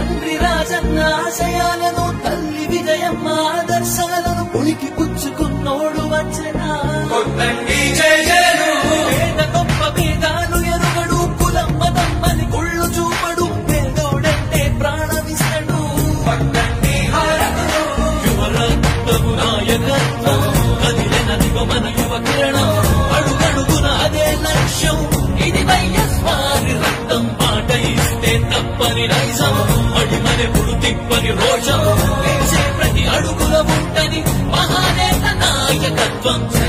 తండ్రి రాజన్న ఆశయాలను తల్లి విజయమ్మ ఆదర్శాలను ఉనికి పుచ్చుకున్నోడు వచ్చనా కొట్టండి జయలు పేద గొప్ప భేదాలు ఎరుగడు కులం మతం అని కుళ్ళు చూపడు పేదోడంటే ప్రాణమిస్తడు పట్టండి హారతులు యువరత్నము నాయకత్వం కదిలినదిగో మన యువ కిరణం అడుగడుగున అదే లక్ష్యం ఇది వైఎస్వారి రక్తం మాట ఇస్తే తప్పని నైజం అడిమనెప్పుడు తిప్పని రోషం వేసే ప్రతి అడుగుల ఉంటని మహానేత నాయకత్వం